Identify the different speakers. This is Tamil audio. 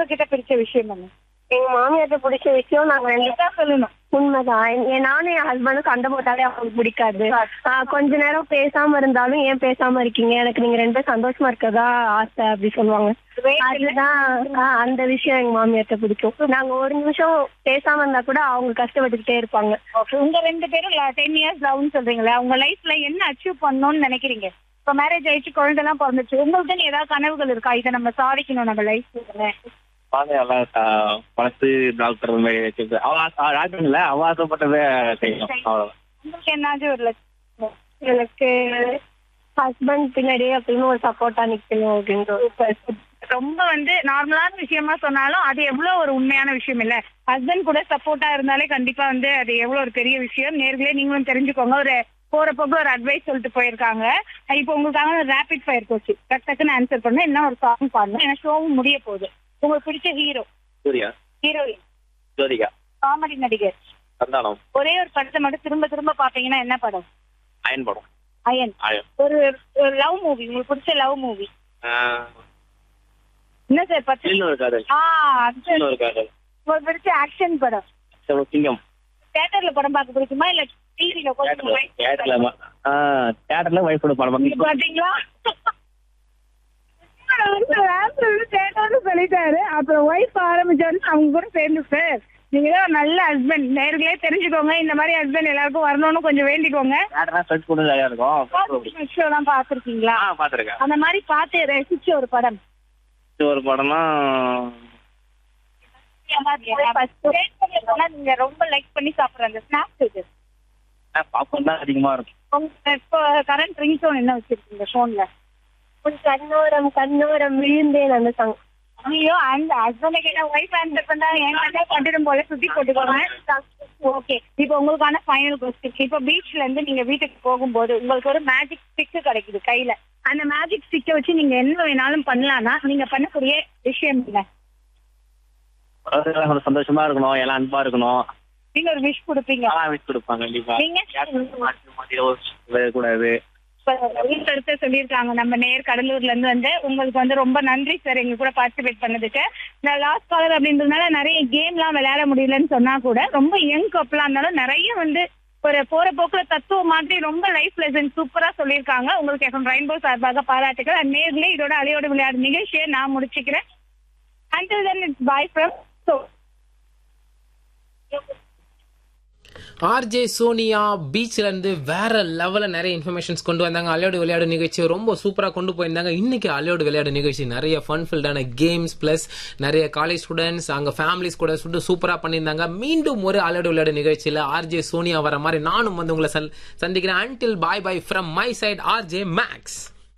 Speaker 1: உங்ககிட்ட பிடிச்ச விஷயம் என்ன
Speaker 2: எங்க மாமியார்ட்ட பிடிச்ச விஷயம் நாங்க ரெண்டு
Speaker 1: இதுதான் சொல்லணும்
Speaker 2: உண்மைதான் என் நானும் என் ஹஸ்பண்டும் சண்டை போட்டாலே அவங்களுக்கு பிடிக்காது ஆஹ் கொஞ்ச நேரம் பேசாம இருந்தாலும் ஏன் பேசாம இருக்கீங்க எனக்கு நீங்க ரெண்டு பேரும் சந்தோஷமா இருக்கதா ஆசை அப்படி சொல்லுவாங்க அதுதான் ஆஹ் அந்த விஷயம் எங்க மாமியார்ட்ட பிடிக்கும் நாங்க ஒரு நிமிஷம் பேசாம இருந்தா கூட அவங்க கஷ்டப்பட்டுக்கிட்டே இருப்பாங்க
Speaker 1: Okay. உங்க ரெண்டு பேரும் டென் இயர்ஸ் லவ்னு சொல்றீங்களா உங்க லைஃப்ல என்ன அச்சீவ் பண்ணணும்னு நினைக்கிறீங்க இப்ப மேரேஜ் ஆயிடுச்சு குழந்தை எல்லாம் பிறந்துச்சு உங்களுக்குன்னு ஏதாவது கனவுகள் இருக்கா இதை நம்ம சாதிக்கணும் நம்ம லைஃப்ல
Speaker 3: குழந்தை எல்லாம் க- வளர்த்து டாக்டர் மாதிரி வச்சிருக்கு அவ ஆசை- டாக்டர் இல்ல அவ ஆசைப்பட்டதை செய்யணும் அவ்வளவுதான்
Speaker 1: உங்களுக்கு என்னாச்சும் ஒரு லட்சம்
Speaker 2: எனக்கு ஹஸ்பண்ட் பின்னாடியே அப்படின்னு ஒரு சப்போர்ட்டா நிக்கணும் அப்படின்ற
Speaker 1: ரொம்ப வந்து நார்மலான விஷயமா சொன்னாலும் அது எவ்வளவு ஒரு உண்மையான விஷயம் இல்ல ஹஸ்பண்ட் கூட சப்போர்ட்டா இருந்தாலே கண்டிப்பா வந்து அது எவ்வளவு ஒரு பெரிய விஷயம் நேர்களே நீங்களும் தெரிஞ்சுக்கோங்க ஒரு போற போக்கு ஒரு அட்வைஸ் சொல்லிட்டு போயிருக்காங்க இப்போ உங்களுக்காக ஒரு ரேபிட் ஃபயர் கோச்சு டக் டக்குன்னு ஆன்சர் பண்ண என்ன ஒரு சாங் பாடணும் ஏன்னா ஷோவும் முடிய போகுது உங்களுக்கு பிடிச்ச hero
Speaker 3: Suriya
Speaker 1: heroine
Speaker 3: Jyothika
Speaker 1: comedy நடிகர்
Speaker 3: சந்தானம்
Speaker 1: ஒரே ஒரு படத்தை மட்டும் திரும்ப திரும்ப பாப்பீங்கன்னா என்ன படம்
Speaker 3: அயன் படம்
Speaker 1: அயன்
Speaker 3: அயன்
Speaker 1: ஒரு ஒரு லவ் மூவி உங்களுக்கு பிடிச்ச லவ் மூவி
Speaker 3: ஆஹ்,
Speaker 1: என்ன சார் பத்து
Speaker 3: இன்னொரு காதல்
Speaker 1: ஆ அது
Speaker 3: இன்னொரு காதல்
Speaker 1: உங்களுக்கு பிடிச்ச ஆக்ஷன் படம்
Speaker 3: அப்புறம் சிங்கம்
Speaker 1: தியேட்டர்ல படம் பார்க்க பிடிக்குமா இல்ல டிவில
Speaker 3: தேட்டர்ல தேட்டர்ல தேட்டர்ல ஒய்ஃபோட படம்
Speaker 1: நீங்க பாத்தீங்களா தேட்டர்னு சொல்லிட்டாரு அப்புறம் ஒய்ஃப் ஆரம்பிச்சாரு அவங்க கூட சேர்ந்து சார் நீங்க தான் ஒரு நல்ல ஹஸ்பண்ட் நேர்களே தெரிஞ்சுக்கோங்க இந்த மாதிரி ஹஸ்பண்ட் எல்லாருக்கும் வரணும்னு கொஞ்சம் வேண்டிக்கோங்க
Speaker 3: தேட்டர்லாம் சர்ச் பண்ணி நிறையா இருக்கும்
Speaker 1: ஷோ எல்லாம் பாத்திருக்கீங்களா
Speaker 3: ஆ பாத்திருக்கேன்
Speaker 1: அந்த மாதிரி பார்த்து ரசிச்ச ஒரு படம்
Speaker 3: ஒரு படம்னா
Speaker 1: நீங்க ரொம்ப லைக் பண்ணி சாப்பிடுற அந்த ஸ்நாக்ஸ் இது
Speaker 3: பாப்கார்ன் தான் அதிகமா இருக்கும்
Speaker 1: உங்க இப்போ கரண்ட் ரிங் டோன் என்ன வச்சிருக்கீங்க போன்ல
Speaker 2: உன் கண்ணோரம் கண்ணோரம் விழுந்தேன் அந்த சாங்
Speaker 1: ஐயோ அந்த ஹஸ்பண்ட் கிட்ட ஒய்ஃப் ஆன்சர் பண்ணா என் கண்ணா கண்டிடும் போல சுத்தி போட்டுக்கோங்க ஓகே இப்போ உங்களுக்கான ஃபைனல் கொஸ்டின் இப்போ பீச்ல இருந்து நீங்க வீட்டுக்கு போகும்போது உங்களுக்கு ஒரு மேஜிக் ஸ்டிக் கிடைக்குது கையில அந்த மேஜிக் ஸ்டிக்கை வச்சு நீங்க என்ன வேணாலும் பண்ணலாம்னா நீங்க பண்ணக்கூடிய விஷயம் என்ன
Speaker 3: அதாவது கொஞ்சம் சந்தோஷமா இருக்கணும் எல்லாம் அன்பா இருக்கணும்
Speaker 1: நீங்க ஒரு விஷ் கொடுப்பீங்க
Speaker 3: நல்லா விட்டு கொடுப்பாங்க கண்டிப்பா
Speaker 1: நீங்க?
Speaker 3: யாருக்கும் மாத்தி மாத்தி யோசிச்சு கூடாது
Speaker 1: கருத்தை சொல்லியிருக்காங்க நம்ம நேர் கடலூர்ல இருந்து வந்து உங்களுக்கு வந்து ரொம்ப நன்றி சார் எங்க கூட பார்ட்டிசிபேட் பண்ணதுக்கு இந்த லாஸ்ட் காலர் அப்படின்றதுனால நிறைய கேம்லாம் விளையாட முடியலன்னு சொன்னா கூட ரொம்ப யங் கப்பலா இருந்தாலும் நிறைய வந்து ஒரு போற போக்குல தத்துவம் மாதிரி ரொம்ப லைஃப் லெசன் சூப்பரா சொல்லியிருக்காங்க உங்களுக்கு எஃப்எம் ரெயின்போ சார்பாக பாராட்டுகள் And நேர்ல இதோட அலையோட விளையாடு நிகழ்ச்சியை நான் முடிச்சுக்கிறேன் until then it's bye from so
Speaker 4: RJ Sonia பீச்ல இருந்து வேற லெவல்ல நிறைய இன்ஃபர்மேஷன்ஸ் கொண்டு வந்தாங்க அலையோடு விளையாடு நிகழ்ச்சி ரொம்ப சூப்பரா கொண்டு போயிருந்தாங்க இன்னைக்கு அலையோடு விளையாடு நிகழ்ச்சி நிறைய ஃபன் ஃபில்டான கேம்ஸ் பிளஸ் நிறைய காலேஜ் ஸ்டூடெண்ட்ஸ் அங்க ஃபேமிலிஸ் கூட சுட்டு சூப்பரா பண்ணியிருந்தாங்க மீண்டும் ஒரு அலையோடு விளையாடு நிகழ்ச்சியில ஆர்ஜே சோனியா வர மாதிரி நானும் வந்து உங்களை சந்- சந்திக்கிறேன் until bye bye from my side RJ maths